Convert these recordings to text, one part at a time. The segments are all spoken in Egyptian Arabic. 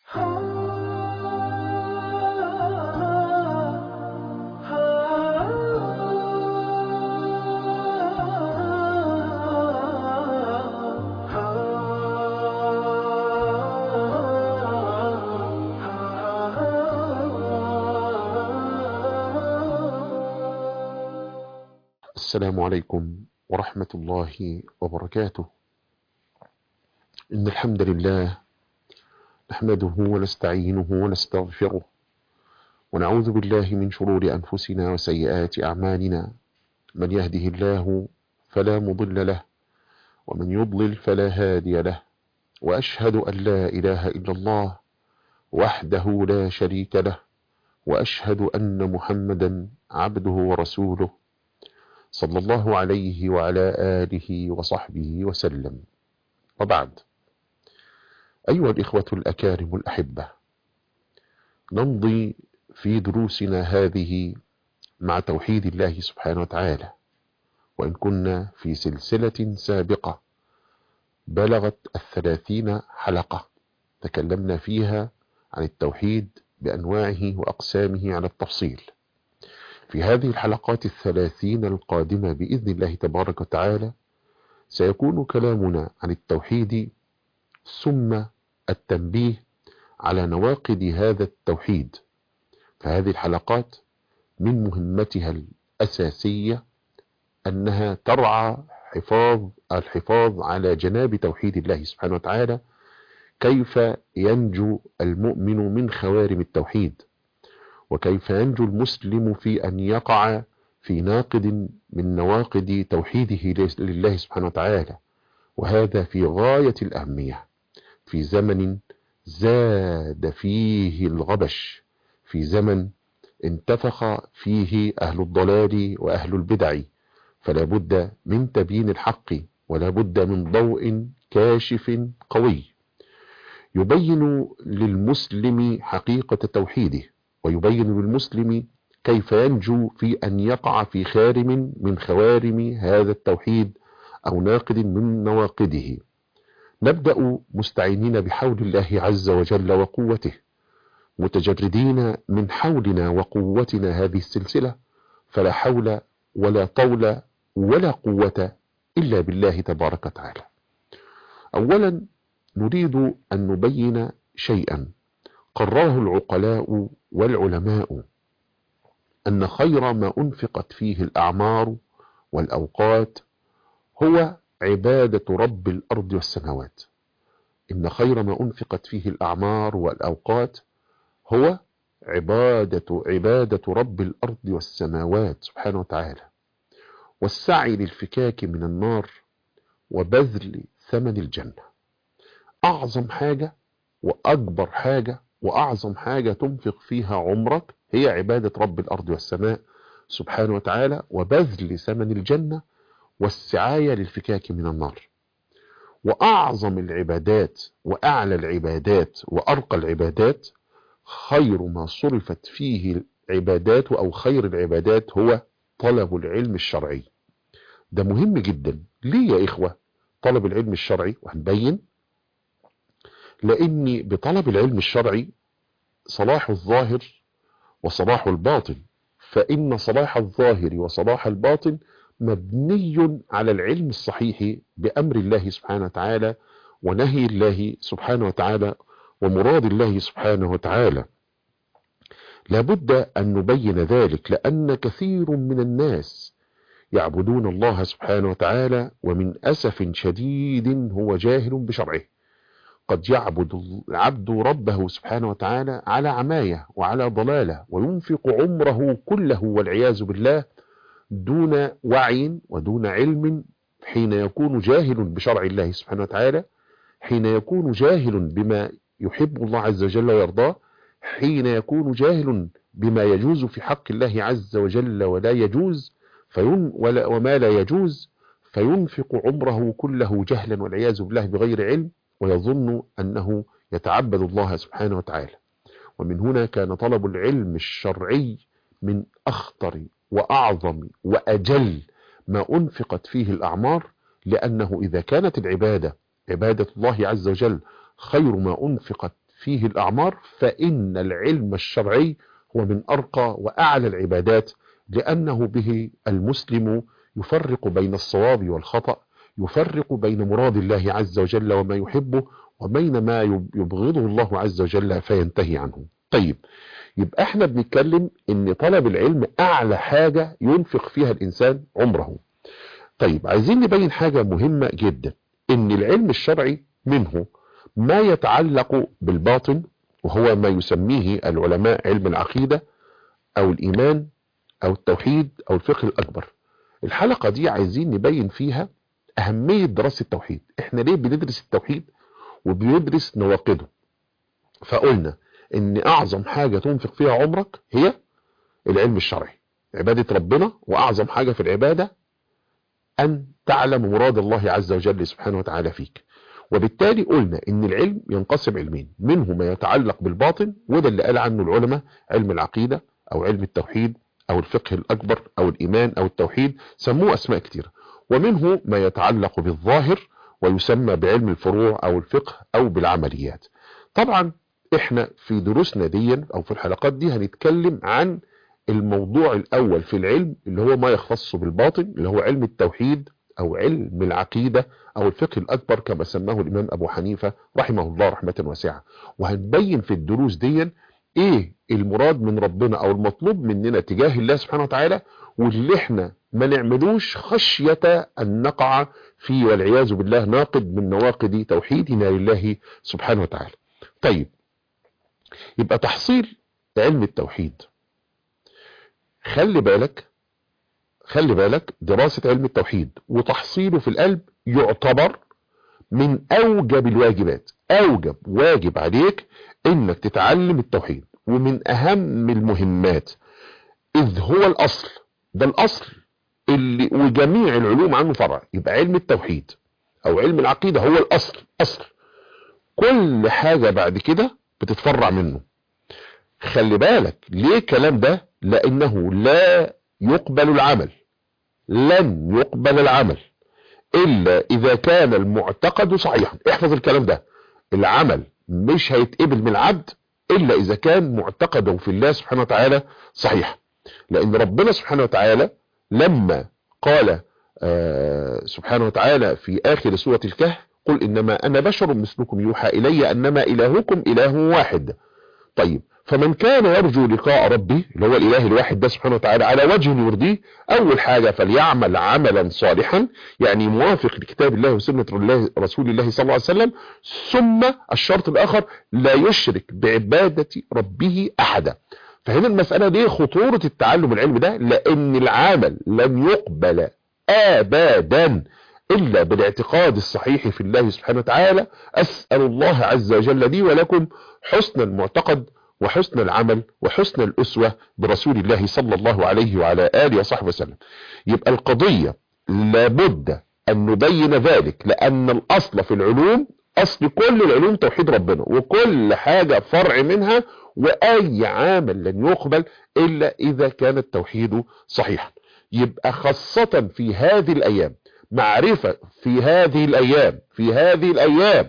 السلام عليكم ورحمة الله وبركاته إن الحمد لله نحمده ونستعينه ونستغفره ونعوذ بالله من شرور أنفسنا وسيئات أعمالنا من يهده الله فلا مضل له ومن يضلل فلا هادي له وأشهد أن لا إله إلا الله وحده لا شريك له وأشهد أن محمدا عبده ورسوله صلى الله عليه وعلى آله وصحبه وسلم وبعد أيها الإخوة الأكارم الأحبة نمضي في دروسنا هذه مع توحيد الله سبحانه وتعالى وإن كنا في سلسلة سابقة بلغت الثلاثين حلقة تكلمنا فيها عن التوحيد بأنواعه وأقسامه على التفصيل في هذه الحلقات الثلاثين القادمة بإذن الله تبارك وتعالى سيكون كلامنا عن التوحيد ثم التنبيه على نواقض هذا التوحيد فهذه الحلقات من مهمتها الأساسية أنها ترعى حفاظ الحفاظ على جناب توحيد الله سبحانه وتعالى كيف ينجو المؤمن من خوارم التوحيد وكيف ينجو المسلم في أن يقع في ناقد من نواقد توحيده لله سبحانه وتعالى وهذا في غاية الأهمية في زمن زاد فيه الغبش في زمن انتفخ فيه أهل الضلال وأهل البدع فلا بد من تبيين الحق ولا بد من ضوء كاشف قوي يبين للمسلم حقيقة توحيده ويبين للمسلم كيف ينجو في أن يقع في خارم من خوارم هذا التوحيد أو ناقد من نواقده نبدأ مستعينين بحول الله عز وجل وقوته متجردين من حولنا وقوتنا هذه السلسلة فلا حول ولا طول ولا قوة إلا بالله تبارك وتعالى أولا نريد أن نبين شيئا قرره العقلاء والعلماء أن خير ما أنفقت فيه الأعمار والأوقات هو عبادة رب الأرض والسماوات إن خير ما أنفقت فيه الأعمار والأوقات هو عبادة عبادة رب الأرض والسماوات سبحانه وتعالى والسعي للفكاك من النار وبذل ثمن الجنة أعظم حاجة وأكبر حاجة وأعظم حاجة تنفق فيها عمرك هي عبادة رب الأرض والسماء سبحانه وتعالى وبذل ثمن الجنة والسعاية للفكاك من النار وأعظم العبادات وأعلى العبادات وأرقى العبادات خير ما صرفت فيه العبادات أو خير العبادات هو طلب العلم الشرعي ده مهم جدا ليه يا إخوة طلب العلم الشرعي وهنبين لأن بطلب العلم الشرعي صلاح الظاهر وصلاح الباطن فإن صلاح الظاهر وصلاح الباطن مبني على العلم الصحيح بأمر الله سبحانه وتعالى ونهي الله سبحانه وتعالى ومراد الله سبحانه وتعالى لابد أن نبين ذلك لأن كثير من الناس يعبدون الله سبحانه وتعالى ومن أسف شديد هو جاهل بشرعه قد يعبد العبد ربه سبحانه وتعالى على عماية وعلى ضلالة وينفق عمره كله والعياذ بالله دون وعي ودون علم حين يكون جاهل بشرع الله سبحانه وتعالى حين يكون جاهل بما يحب الله عز وجل ويرضاه حين يكون جاهل بما يجوز في حق الله عز وجل ولا يجوز فين ولا وما لا يجوز فينفق عمره كله جهلا والعياذ بالله بغير علم ويظن أنه يتعبد الله سبحانه وتعالى ومن هنا كان طلب العلم الشرعي من أخطر وأعظم وأجل ما أنفقت فيه الأعمار لأنه إذا كانت العبادة عبادة الله عز وجل خير ما أنفقت فيه الأعمار فإن العلم الشرعي هو من أرقى وأعلى العبادات لأنه به المسلم يفرق بين الصواب والخطأ يفرق بين مراد الله عز وجل وما يحبه وبين ما يبغضه الله عز وجل فينتهي عنه طيب يبقى احنا بنتكلم ان طلب العلم اعلى حاجة ينفق فيها الانسان عمره طيب عايزين نبين حاجة مهمة جدا ان العلم الشرعي منه ما يتعلق بالباطن وهو ما يسميه العلماء علم العقيدة او الايمان او التوحيد او الفقه الاكبر الحلقة دي عايزين نبين فيها اهمية دراسة التوحيد احنا ليه بندرس التوحيد وبندرس نواقضه فقلنا ان اعظم حاجة تنفق فيها عمرك هي العلم الشرعي عبادة ربنا واعظم حاجة في العبادة ان تعلم مراد الله عز وجل سبحانه وتعالى فيك وبالتالي قلنا ان العلم ينقسم علمين منه ما يتعلق بالباطن وده اللي قال عنه العلماء علم العقيدة او علم التوحيد او الفقه الاكبر او الايمان او التوحيد سموه اسماء كتيرة ومنه ما يتعلق بالظاهر ويسمى بعلم الفروع او الفقه او بالعمليات طبعا احنا في دروسنا دي او في الحلقات دي هنتكلم عن الموضوع الاول في العلم اللي هو ما يختص بالباطن اللي هو علم التوحيد او علم العقيدة او الفقه الاكبر كما سماه الامام ابو حنيفة رحمه الله رحمة واسعة وهنبين في الدروس دي ايه المراد من ربنا او المطلوب مننا تجاه الله سبحانه وتعالى واللي احنا ما نعملوش خشية ان نقع في والعياذ بالله ناقد من نواقض توحيدنا لله سبحانه وتعالى طيب يبقى تحصيل علم التوحيد خلي بالك خلي بالك دراسة علم التوحيد وتحصيله في القلب يعتبر من اوجب الواجبات اوجب واجب عليك انك تتعلم التوحيد ومن اهم المهمات اذ هو الاصل ده الاصل اللي وجميع العلوم عنه فرع يبقى علم التوحيد او علم العقيدة هو الاصل اصل كل حاجة بعد كده بتتفرع منه خلي بالك ليه الكلام ده لانه لا يقبل العمل لن يقبل العمل الا اذا كان المعتقد صحيحا احفظ الكلام ده العمل مش هيتقبل من العبد الا اذا كان معتقده في الله سبحانه وتعالى صحيح لان ربنا سبحانه وتعالى لما قال آه سبحانه وتعالى في اخر سورة الكهف قل انما انا بشر مثلكم يوحى الي انما الهكم اله واحد طيب فمن كان يرجو لقاء ربه اللي هو الاله الواحد ده سبحانه وتعالى على وجه يرضيه اول حاجة فليعمل عملا صالحا يعني موافق لكتاب الله وسنة الله رسول الله صلى الله عليه وسلم ثم الشرط الاخر لا يشرك بعبادة ربه احدا فهنا المسألة دي خطورة التعلم العلم ده لان العمل لن يقبل ابدا الا بالاعتقاد الصحيح في الله سبحانه وتعالى اسأل الله عز وجل لي ولكم حسن المعتقد وحسن العمل وحسن الأسوة برسول الله صلى الله عليه وعلى آله وصحبه وسلم يبقى القضية لابد أن نبين ذلك لأن الأصل في العلوم أصل كل العلوم توحيد ربنا وكل حاجة فرع منها وأي عامل لن يقبل إلا إذا كان التوحيد صحيحا يبقى خاصة في هذه الأيام معرفة في هذه الأيام في هذه الأيام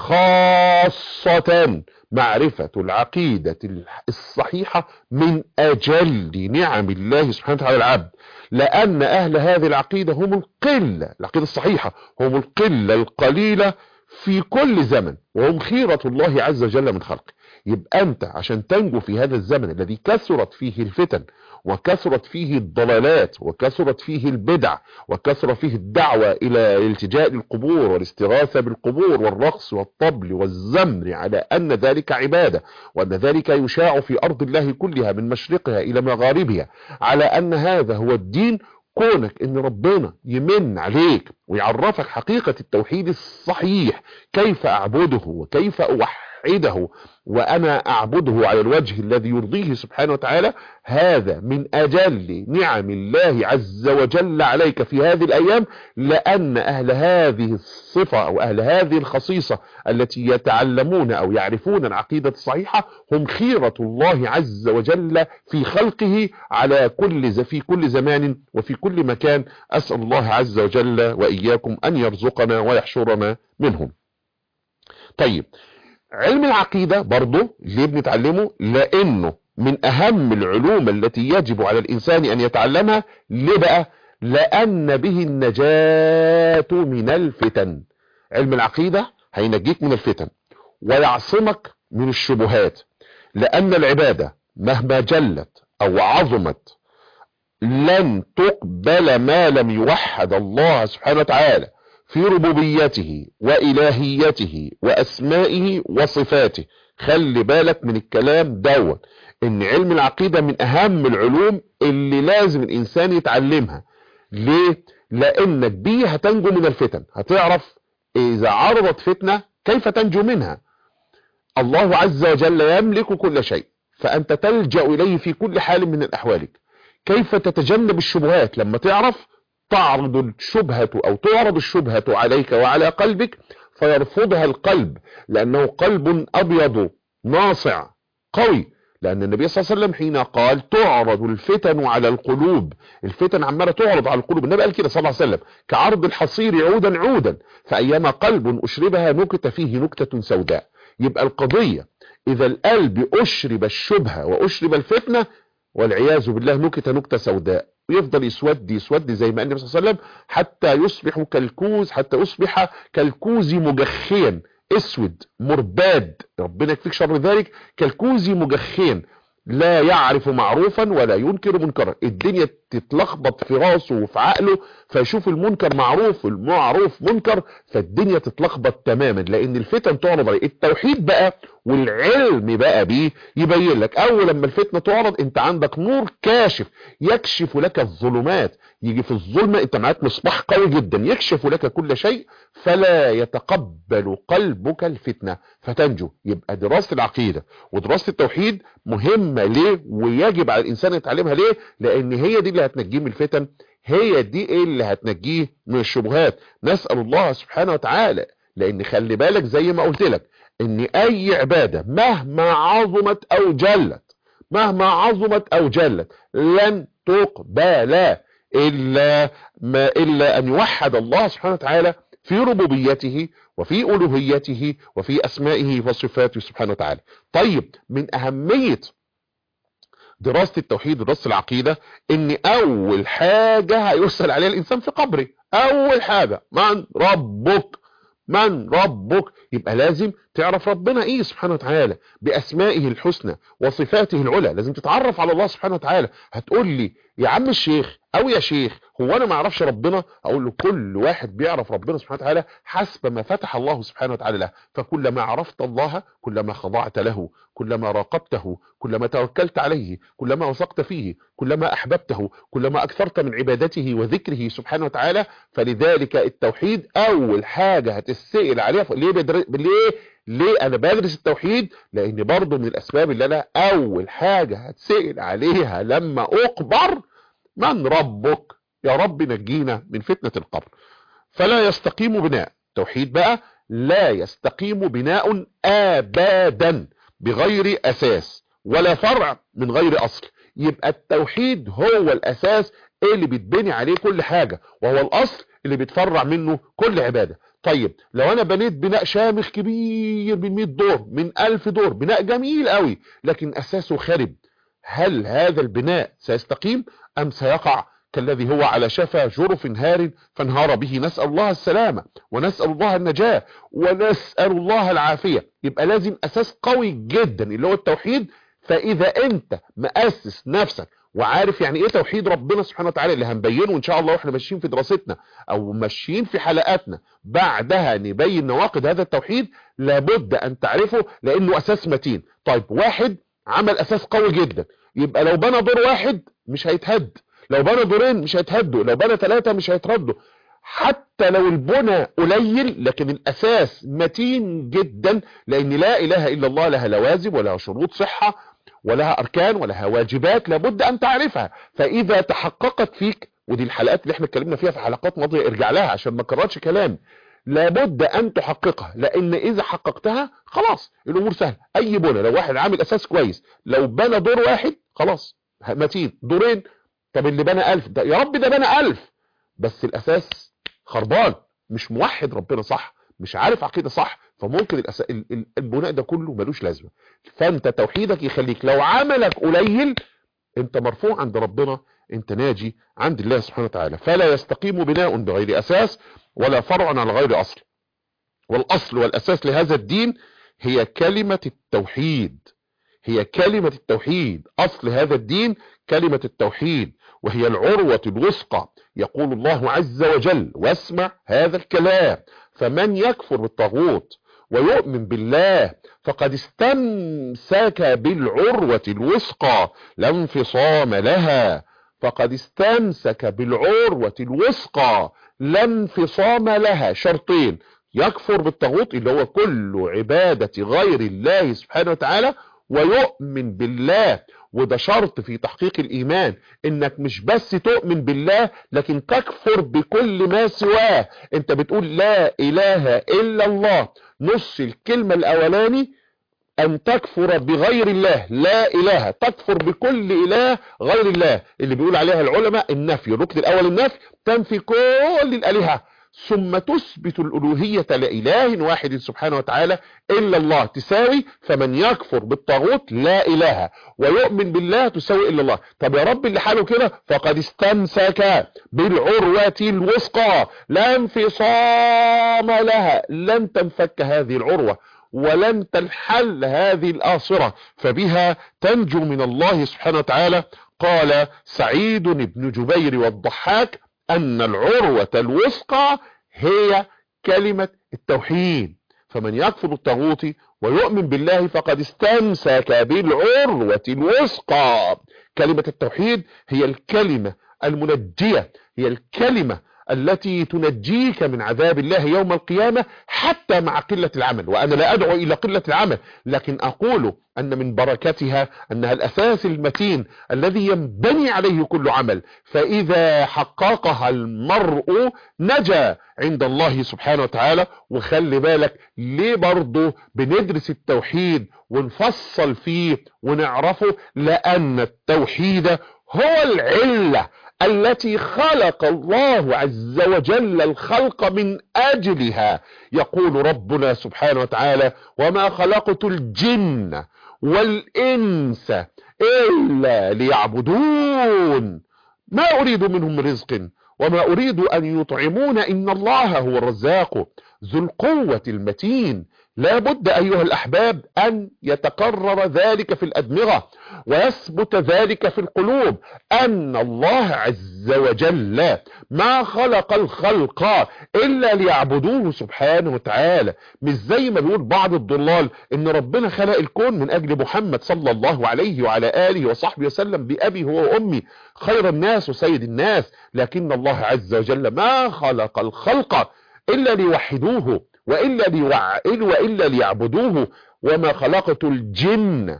خاصة معرفة العقيدة الصحيحة من أجل نعم الله سبحانه وتعالى العبد لأن أهل هذه العقيدة هم القلة العقيدة الصحيحة هم القلة القليلة في كل زمن وهم خيرة الله عز وجل من خلقه يبقى أنت عشان تنجو في هذا الزمن الذي كثرت فيه الفتن وكثرت فيه الضلالات وكثرت فيه البدع وكثر فيه الدعوة الى الالتجاء للقبور والاستغاثة بالقبور والرقص والطبل والزمر على ان ذلك عبادة وان ذلك يشاع في ارض الله كلها من مشرقها الى مغاربها على ان هذا هو الدين كونك ان ربنا يمن عليك ويعرفك حقيقة التوحيد الصحيح كيف اعبده وكيف اوحده وانا اعبده على الوجه الذي يرضيه سبحانه وتعالى هذا من اجل نعم الله عز وجل عليك في هذه الايام لان اهل هذه الصفة او اهل هذه الخصيصة التي يتعلمون او يعرفون العقيدة الصحيحة هم خيرة الله عز وجل في خلقه على كل في كل زمان وفي كل مكان اسأل الله عز وجل واياكم ان يرزقنا ويحشرنا منهم طيب علم العقيدة برضه ليه بنتعلمه لانه من اهم العلوم التي يجب على الانسان ان يتعلمها ليه بقى لان به النجاة من الفتن علم العقيدة هينجيك من الفتن ويعصمك من الشبهات لان العبادة مهما جلت او عظمت لن تقبل ما لم يوحد الله سبحانه وتعالى في ربوبيته وإلهيته وأسمائه وصفاته خلي بالك من الكلام دون ان علم العقيدة من اهم العلوم اللي لازم الانسان يتعلمها ليه لانك بيه هتنجو من الفتن هتعرف اذا عرضت فتنة كيف تنجو منها الله عز وجل يملك كل شيء فانت تلجأ اليه في كل حال من الاحوال كيف تتجنب الشبهات لما تعرف تعرض الشبهة او تعرض الشبهة عليك وعلى قلبك فيرفضها القلب لانه قلب ابيض ناصع قوي لان النبي صلى الله عليه وسلم حين قال تعرض الفتن على القلوب الفتن عماله تعرض على القلوب النبي قال كده صلى الله عليه وسلم كعرض الحصير عودا عودا فايما قلب اشربها نكت فيه نكتة سوداء يبقى القضية اذا القلب اشرب الشبهة واشرب الفتنة والعياذ بالله نكت نكتة سوداء ويفضل يسود يسود زي ما قال النبي صلى الله عليه وسلم حتى يصبح كالكوز حتى يصبح كالكوز مجخيا اسود مرباد ربنا يكفيك شر ذلك كالكوز مجخيا لا يعرف معروفا ولا ينكر منكرا الدنيا تتلخبط في راسه وفي عقله فيشوف المنكر معروف والمعروف منكر فالدنيا تتلخبط تماما لان الفتن تعرض عليه التوحيد بقى والعلم بقى بيه يبين لك اول لما الفتنة تعرض انت عندك نور كاشف يكشف لك الظلمات يجي في الظلمة انت معاك مصباح قوي جدا يكشف لك كل شيء فلا يتقبل قلبك الفتنة فتنجو يبقى دراسة العقيدة ودراسة التوحيد مهمة ليه ويجب على الانسان يتعلمها ليه لان هي دي اللي هتنجيه من الفتن هي دي اللي هتنجيه من الشبهات نسأل الله سبحانه وتعالى لان خلي بالك زي ما قلت لك ان اي عبادة مهما عظمت او جلت مهما عظمت او جلت لن تقبل الا ما الا ان يوحد الله سبحانه وتعالى في ربوبيته وفي الوهيته وفي اسمائه وصفاته سبحانه وتعالى طيب من اهمية دراسة التوحيد ودراسة العقيدة ان اول حاجة هيسأل عليها الانسان في قبره اول حاجة من ربك من ربك يبقى لازم تعرف ربنا ايه سبحانه وتعالى باسمائه الحسنى وصفاته العلى لازم تتعرف على الله سبحانه وتعالى هتقول لي يا عم الشيخ او يا شيخ هو انا ما اعرفش ربنا اقول له كل واحد بيعرف ربنا سبحانه وتعالى حسب ما فتح الله سبحانه وتعالى له فكلما عرفت الله كلما خضعت له كلما راقبته كلما توكلت عليه كلما وثقت فيه كلما احببته كلما اكثرت من عبادته وذكره سبحانه وتعالى فلذلك التوحيد اول حاجة هتسئل عليها ليه بدر... ليه ليه انا بدرس التوحيد لان برضو من الاسباب اللي انا اول حاجة هتسئل عليها لما اقبر من ربك يا رب نجينا من فتنة القبر فلا يستقيم بناء توحيد بقى لا يستقيم بناء ابدا بغير اساس ولا فرع من غير اصل يبقى التوحيد هو الاساس اللي بيتبني عليه كل حاجة وهو الاصل اللي بيتفرع منه كل عبادة طيب لو انا بنيت بناء شامخ كبير من 100 دور من 1000 دور بناء جميل قوي لكن اساسه خرب هل هذا البناء سيستقيم ام سيقع كالذي هو على شفا جرف هار فانهار به نسأل الله السلامة ونسأل الله النجاة ونسأل الله العافية يبقى لازم اساس قوي جدا اللي هو التوحيد فاذا انت مؤسس نفسك وعارف يعني ايه توحيد ربنا سبحانه وتعالى اللي هنبينه ان شاء الله واحنا ماشيين في دراستنا او ماشيين في حلقاتنا بعدها نبين نواقض هذا التوحيد لابد ان تعرفه لانه اساس متين طيب واحد عمل اساس قوي جدا يبقى لو بنى دور واحد مش هيتهد لو بنى دورين مش هيتهدوا لو بنى ثلاثة مش هيتردوا حتى لو البنى قليل لكن الاساس متين جدا لان لا اله الا الله لها لوازم ولها شروط صحة ولها اركان ولها واجبات لابد ان تعرفها فاذا تحققت فيك ودي الحلقات اللي احنا اتكلمنا فيها في حلقات ماضيه ارجع لها عشان ما كررتش كلام لابد ان تحققها لان اذا حققتها خلاص الامور سهله اي بنى لو واحد عامل اساس كويس لو بنى دور واحد خلاص متين دورين طب اللي بنى ألف ده يا رب ده بنى ألف بس الاساس خربان مش موحد ربنا صح مش عارف عقيدة صح فممكن الأس... البناء ده كله ملوش لازمة فانت توحيدك يخليك لو عملك قليل انت مرفوع عند ربنا انت ناجي عند الله سبحانه وتعالى فلا يستقيم بناء بغير اساس ولا فرع على غير اصل والاصل والاساس لهذا الدين هي كلمة التوحيد هي كلمة التوحيد اصل هذا الدين كلمة التوحيد وهي العروة الوثقى يقول الله عز وجل واسمع هذا الكلام فمن يكفر بالطاغوت ويؤمن بالله فقد استمسك بالعروة الوثقى لا انفصام لها فقد استمسك بالعروة الوثقى لا انفصام لها شرطين يكفر بالطاغوت اللي هو كل عبادة غير الله سبحانه وتعالى ويؤمن بالله وده شرط في تحقيق الايمان انك مش بس تؤمن بالله لكن تكفر بكل ما سواه انت بتقول لا اله الا الله نص الكلمة الاولاني ان تكفر بغير الله لا اله تكفر بكل اله غير الله اللي بيقول عليها العلماء النفي الركن الاول النفي تنفي كل الالهه ثم تثبت الألوهية لإله واحد سبحانه وتعالى إلا الله تساوي فمن يكفر بالطاغوت لا إله ويؤمن بالله تساوي إلا الله طب يا رب اللي حاله كده فقد استمسك بالعروة الوثقى لا انفصام لها لن تنفك هذه العروة ولن تنحل هذه الآصرة فبها تنجو من الله سبحانه وتعالى قال سعيد بن جبير والضحاك أن العروة الوثقى هي كلمة التوحيد فمن يكفر الطاغوت ويؤمن بالله فقد استمسك بالعروة الوثقى كلمة التوحيد هي الكلمة المنجية هي الكلمة التي تنجيك من عذاب الله يوم القيامة حتى مع قلة العمل وأنا لا أدعو إلى قلة العمل لكن أقول أن من بركتها أنها الأساس المتين الذي ينبني عليه كل عمل فإذا حققها المرء نجا عند الله سبحانه وتعالى وخلي بالك ليه برضه بندرس التوحيد ونفصل فيه ونعرفه لأن التوحيد هو العلة التي خلق الله عز وجل الخلق من أجلها يقول ربنا سبحانه وتعالى وما خلقت الجن والإنس إلا ليعبدون ما أريد منهم رزق وما أريد أن يطعمون إن الله هو الرزاق ذو القوة المتين لا بد أيها الأحباب أن يتقرر ذلك في الأدمغة ويثبت ذلك في القلوب أن الله عز وجل ما خلق الخلق إلا ليعبدوه سبحانه وتعالى مش زي ما بيقول بعض الضلال إن ربنا خلق الكون من أجل محمد صلى الله عليه وعلى آله وصحبه وسلم بأبي هو وأمي خير الناس وسيد الناس لكن الله عز وجل ما خلق الخلق إلا ليوحدوه وإلا, ليوع... وإلا ليعبدوه وما خلقت الجن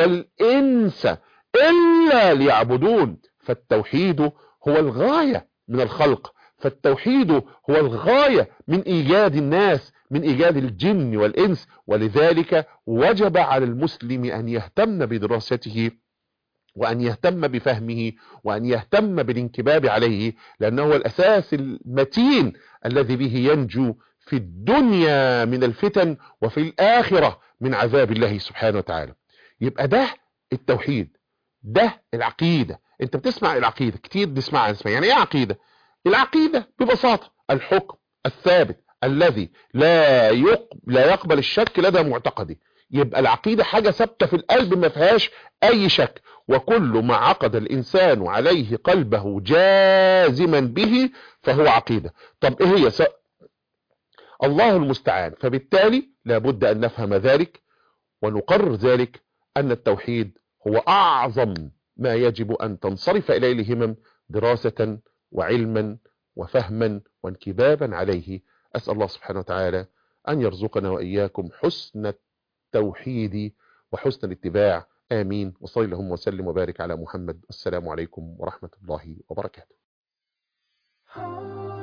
والإنس إلا ليعبدون فالتوحيد هو الغاية من الخلق فالتوحيد هو الغاية من إيجاد الناس من إيجاد الجن والإنس ولذلك وجب على المسلم أن يهتم بدراسته وأن يهتم بفهمه وأن يهتم بالانكباب عليه لأنه هو الأساس المتين الذي به ينجو في الدنيا من الفتن وفي الآخرة من عذاب الله سبحانه وتعالى يبقى ده التوحيد ده العقيدة انت بتسمع العقيدة كتير بنسمعها نسمع يعني ايه عقيدة العقيدة ببساطة الحكم الثابت الذي لا يق... لا يقبل الشك لدى معتقده يبقى العقيدة حاجة ثابتة في القلب ما فيهاش اي شك وكل ما عقد الانسان عليه قلبه جازما به فهو عقيدة طب ايه هي س... الله المستعان فبالتالي لابد ان نفهم ذلك ونقرر ذلك ان التوحيد هو اعظم ما يجب ان تنصرف اليه الهمم دراسة وعلما وفهما وانكبابا عليه اسأل الله سبحانه وتعالى ان يرزقنا واياكم حسن التوحيد وحسن الاتباع آمين وصلي اللهم وسلم وبارك على محمد السلام عليكم ورحمة الله وبركاته